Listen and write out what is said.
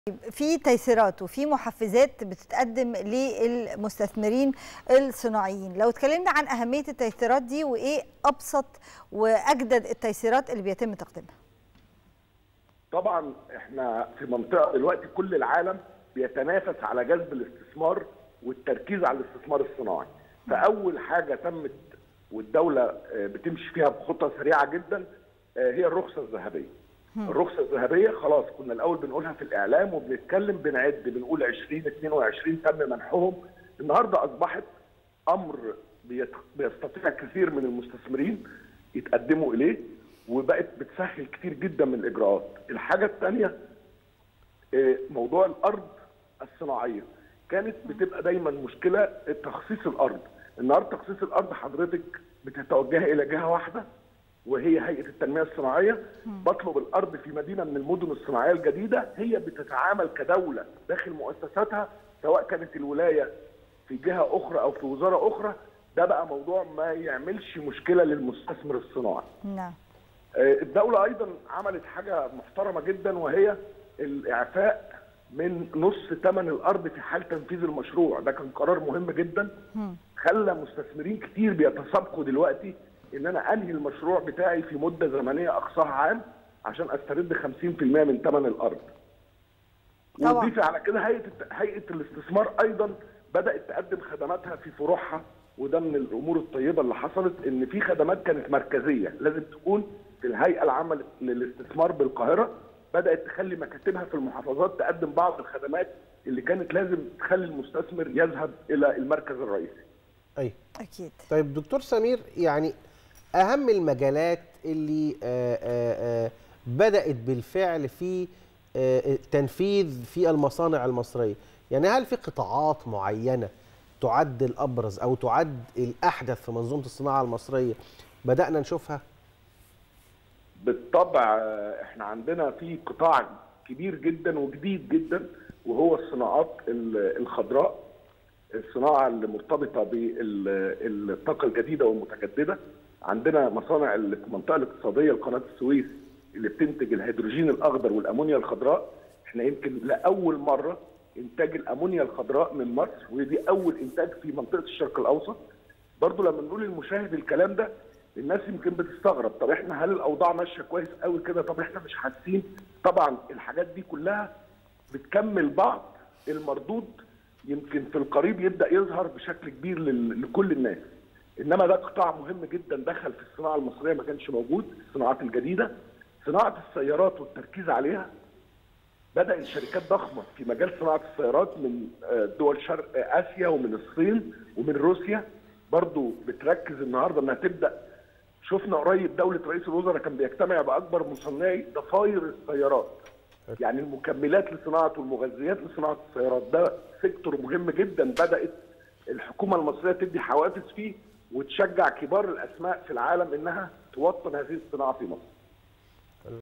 في تيسيرات وفي محفزات بتتقدم للمستثمرين الصناعيين لو اتكلمنا عن أهمية التيسيرات دي وإيه أبسط وأجدد التيسيرات اللي بيتم تقديمها طبعا احنا في منطقه دلوقتي كل العالم بيتنافس على جذب الاستثمار والتركيز على الاستثمار الصناعي فاول حاجه تمت والدوله بتمشي فيها بخطى سريعه جدا هي الرخصه الذهبيه الرخصه الذهبيه خلاص كنا الاول بنقولها في الاعلام وبنتكلم بنعد بنقول 20 22 تم منحهم النهارده اصبحت امر بيستطيع كثير من المستثمرين يتقدموا اليه وبقت بتسهل كتير جدا من الاجراءات. الحاجه الثانيه موضوع الارض الصناعيه كانت بتبقى دايما مشكله تخصيص الارض. النهارده تخصيص الارض حضرتك بتتوجهي الى جهه واحده وهي هيئه التنميه الصناعيه بطلب الارض في مدينه من المدن الصناعيه الجديده هي بتتعامل كدوله داخل مؤسساتها سواء كانت الولايه في جهه اخرى او في وزاره اخرى ده بقى موضوع ما يعملش مشكله للمستثمر الصناعي. نعم. الدولة أيضا عملت حاجة محترمة جدا وهي الإعفاء من نص ثمن الأرض في حال تنفيذ المشروع ده كان قرار مهم جدا خلى مستثمرين كتير بيتسابقوا دلوقتي إن أنا أنهي المشروع بتاعي في مدة زمنية أقصاها عام عشان أسترد 50% من ثمن الأرض وضيف على كده هيئة هيئة الاستثمار أيضا بدأت تقدم خدماتها في فروعها وده من الامور الطيبه اللي حصلت ان في خدمات كانت مركزيه لازم تكون في الهيئه العامه للاستثمار بالقاهره بدات تخلي مكاتبها في المحافظات تقدم بعض الخدمات اللي كانت لازم تخلي المستثمر يذهب الى المركز الرئيسي. اي اكيد. طيب دكتور سمير يعني اهم المجالات اللي آآ آآ بدات بالفعل في تنفيذ في المصانع المصريه، يعني هل في قطاعات معينه تعد الابرز او تعد الاحدث في منظومه الصناعه المصريه بدانا نشوفها بالطبع احنا عندنا في قطاع كبير جدا وجديد جدا وهو الصناعات الخضراء الصناعه اللي مرتبطه بالطاقه الجديده والمتجدده عندنا مصانع المنطقه الاقتصاديه لقناه السويس اللي بتنتج الهيدروجين الاخضر والامونيا الخضراء احنا يمكن لاول مره انتاج الامونيا الخضراء من مصر ودي اول انتاج في منطقه الشرق الاوسط برضو لما نقول للمشاهد الكلام ده الناس يمكن بتستغرب طب احنا هل الاوضاع ماشيه كويس قوي كده طب احنا مش حاسين طبعا الحاجات دي كلها بتكمل بعض المردود يمكن في القريب يبدا يظهر بشكل كبير لكل الناس انما ده قطاع مهم جدا دخل في الصناعه المصريه ما كانش موجود الصناعات الجديده صناعه السيارات والتركيز عليها بدأت شركات ضخمة في مجال صناعة السيارات من دول شرق آسيا ومن الصين ومن روسيا برضو بتركز النهاردة انها تبدأ شفنا قريب دولة رئيس الوزراء كان بيجتمع بأكبر مصنعي ضفاير السيارات يعني المكملات لصناعة والمغذيات لصناعة السيارات ده سيكتور مهم جدا بدأت الحكومة المصرية تدي حوافز فيه وتشجع كبار الأسماء في العالم إنها توطن هذه الصناعة في مصر